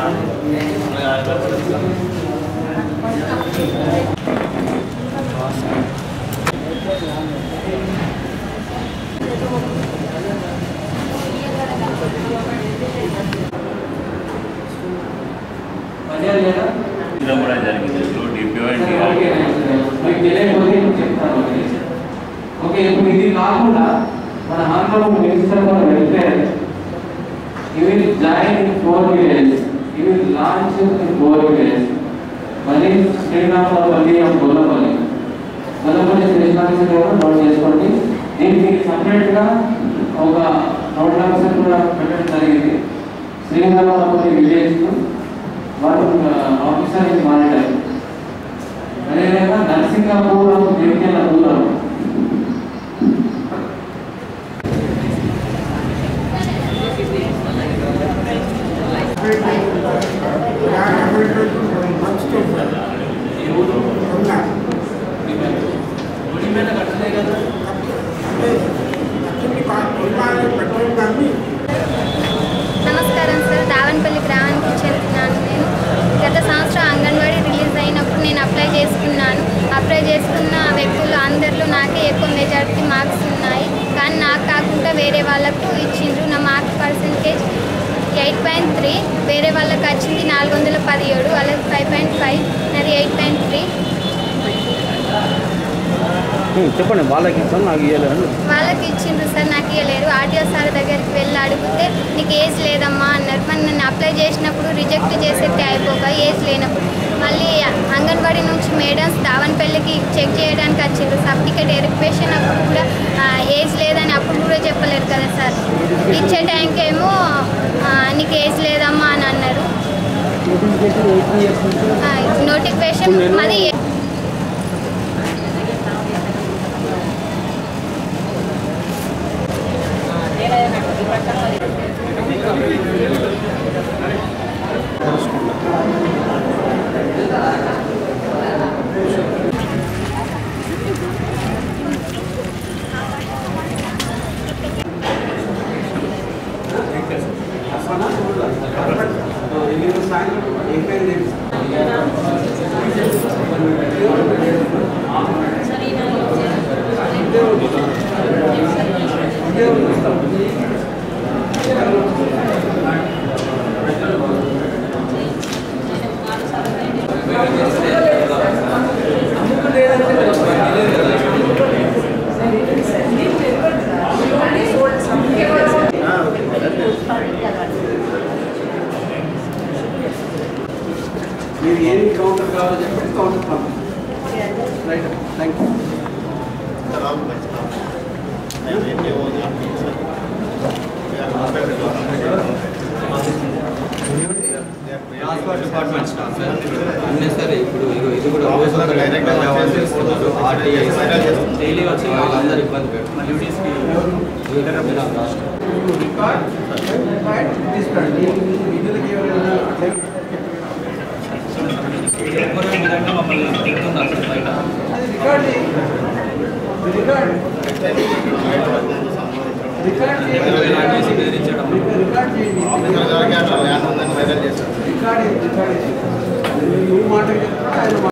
ఇవ్వడం కూడా జరిగింది త్రూ డిపిఓ అండ్ ఓకే మీకు తెలియకపోతే నేను చెప్తాను ఓకే ఇప్పుడు ఇది కాకుండా మన Andhra Pradesh minister for welfare he will join in four village he will launch in four village మళ్ళీ శ్రీరామపల్లి అండ్ గొల్లపల్లి గొల్లపల్లి శ్రీరామేశ్వర కూడా నోట్ చేసుకోండి దీనికి సపరేట్గా ఒక నోట్ ఆఫీసర్ కూడా పెట్టడం జరిగింది Sriramapalli village one officer is monitor అదేవిధంగా నరసింగాపురం గిరిజన దూరం నమస్కారం సార్ దావన్పల్లి గ్రామానికి చెందుతున్నాను నేను గత సంవత్సరం అంగన్వాడీ రిలీజ్ అయినప్పుడు నేను అప్లై చేసుకున్నాను అప్లై చేసుకున్న వ్యక్తులు అందరిలో నాకే ఎక్కువ మెజారిటీ మార్క్స్ ఉన్నాయి కానీ నాకు కాకుండా వేరే వాళ్ళకు ఇచ్చిండ్రు నా marks percentage eight point three వేరే వాళ్ళకి వచ్చింది నాలుగు వందల పదిహేడు వాళ్ళకి ఫైవ్ పాయింట్ ఫైవ్ నాది ఎయిట్ పాయింట్ త్రీ చెప్పండి వాళ్ళకి ఇస్తాను నాకు ఇవ్వలేదు వాళ్ళకి ఇచ్చిండ్రు సార్ నాకు ఇవ్వలేరు ఆర్టీఓ సార్ దగ్గరికి వెళ్ళి అడిగితే నీకు ఏజ్ లేదమ్మా అన్నారు మరి నన్ను అప్లై చేసినప్పుడు రిజెక్ట్ చేసేస్తే అయిపోక ఏజ్ లేనప్పుడు మళ్ళీ అంగన్వాడీ నుంచి మేడమ్స్ దావన్పల్లికి చెక్ చేయడానికి వచ్చిండ్రు సర్టిఫికేట్ వెరిఫికేషన్ అప్పుడు కూడా ఆ, ఏజ్ లేదని అప్పుడు కూడా చెప్పలేరు కదా సార్ ఇచ్చే టైంకి ఏమో ఆ, నీకు ఏజ్ లేదమ్మా అని అన్నారు ఆ, నోటిఫికేషన్ మాది మీరు ఏమి కౌంటర్ కావాలో చెప్పండి కౌంటర్ పంపించండి right thank you transport department staff అన్నీ సరే ఇప్పుడు ఇగో ఇది కూడా రోజు ఒక గంట వాళ్ళు చేస్తున్నారు ఆర్టీఐ డైలీ వచ్చి వాళ్ళందరూ ఇబ్బంది పెడుతున్నారు డ్యూటీస్కి రాష్ట్రం రికార్డ్ రికార్డ్ తీసుకోండి విధులకి ఎవరైనా మమ్మల్ని తిడుతున్నారు సార్ బయట అది రికార్డ్ రికార్డ్ రికార్డ్ ఇలాంటి చేసి బెదిరించడం రికార్డ్ చేయండి రికార్డ్ రికార్డ్ నువ్వు మాట చెప్తా ఆయన